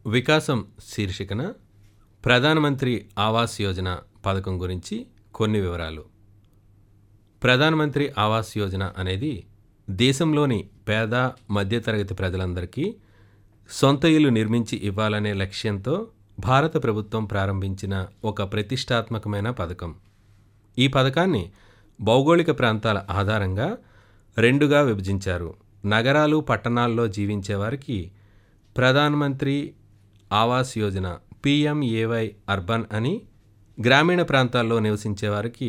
వికాసం శీర్షికన ప్రధానమంత్రి ఆవాస్ యోజన పథకం గురించి కొన్ని వివరాలు ప్రధానమంత్రి ఆవాస్ యోజన అనేది దేశంలోని పేద మధ్యతరగతి ప్రజలందరికీ సొంత ఇల్లు నిర్మించి ఇవ్వాలనే లక్ష్యంతో భారత ప్రభుత్వం ప్రారంభించిన ఒక ప్రతిష్టాత్మకమైన పథకం ఈ పథకాన్ని భౌగోళిక ప్రాంతాల ఆధారంగా రెండుగా విభజించారు నగరాలు పట్టణాల్లో జీవించే వారికి ప్రధానమంత్రి ఆవాస్ యోజన పిఎంఏవై అర్బన్ అని గ్రామీణ ప్రాంతాల్లో నివసించే వారికి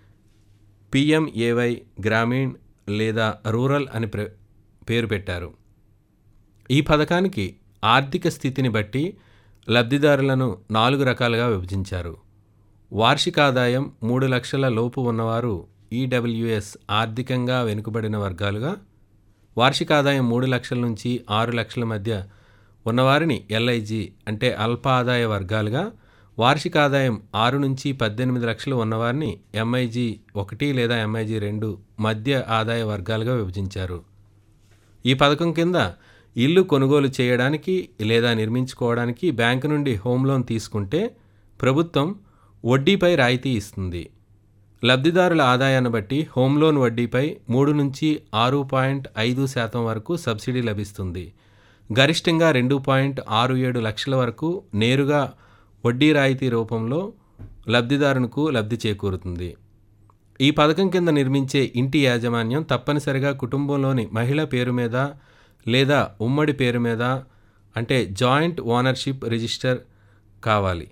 పిఎంఏవై గ్రామీణ్ లేదా రూరల్ అని ప్ర పేరు పెట్టారు ఈ పథకానికి ఆర్థిక స్థితిని బట్టి లబ్ధిదారులను నాలుగు రకాలుగా విభజించారు వార్షిక ఆదాయం మూడు లక్షల లోపు ఉన్నవారు ఈడబ్ల్యూఎస్ ఆర్థికంగా వెనుకబడిన వర్గాలుగా వార్షిక ఆదాయం మూడు లక్షల నుంచి ఆరు లక్షల మధ్య ఉన్నవారిని ఎల్ఐజి అంటే అల్ప ఆదాయ వర్గాలుగా వార్షిక ఆదాయం ఆరు నుంచి పద్దెనిమిది లక్షలు ఉన్నవారిని ఎంఐజీ ఒకటి లేదా ఎంఐజీ రెండు మధ్య ఆదాయ వర్గాలుగా విభజించారు ఈ పథకం కింద ఇల్లు కొనుగోలు చేయడానికి లేదా నిర్మించుకోవడానికి బ్యాంకు నుండి హోమ్ లోన్ తీసుకుంటే ప్రభుత్వం వడ్డీపై రాయితీ ఇస్తుంది లబ్ధిదారుల ఆదాయాన్ని బట్టి హోమ్ లోన్ వడ్డీపై మూడు నుంచి ఆరు పాయింట్ ఐదు శాతం వరకు సబ్సిడీ లభిస్తుంది గరిష్టంగా రెండు పాయింట్ ఆరు ఏడు లక్షల వరకు నేరుగా వడ్డీ రాయితీ రూపంలో లబ్ధిదారునికి లబ్ధి చేకూరుతుంది ఈ పథకం కింద నిర్మించే ఇంటి యాజమాన్యం తప్పనిసరిగా కుటుంబంలోని మహిళ పేరు మీద లేదా ఉమ్మడి పేరు మీద అంటే జాయింట్ ఓనర్షిప్ రిజిస్టర్ కావాలి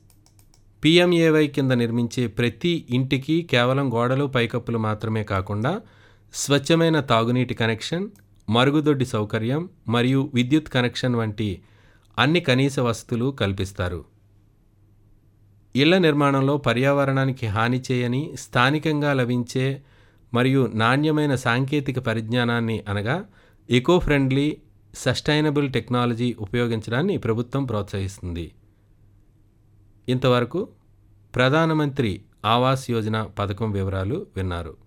పిఎంఏవై కింద నిర్మించే ప్రతి ఇంటికి కేవలం గోడలు పైకప్పులు మాత్రమే కాకుండా స్వచ్ఛమైన తాగునీటి కనెక్షన్ మరుగుదొడ్డి సౌకర్యం మరియు విద్యుత్ కనెక్షన్ వంటి అన్ని కనీస వసతులు కల్పిస్తారు ఇళ్ల నిర్మాణంలో పర్యావరణానికి హాని చేయని స్థానికంగా లభించే మరియు నాణ్యమైన సాంకేతిక పరిజ్ఞానాన్ని అనగా ఎకో ఫ్రెండ్లీ సస్టైనబుల్ టెక్నాలజీ ఉపయోగించడాన్ని ప్రభుత్వం ప్రోత్సహిస్తుంది ఇంతవరకు ప్రధానమంత్రి ఆవాస్ యోజన పథకం వివరాలు విన్నారు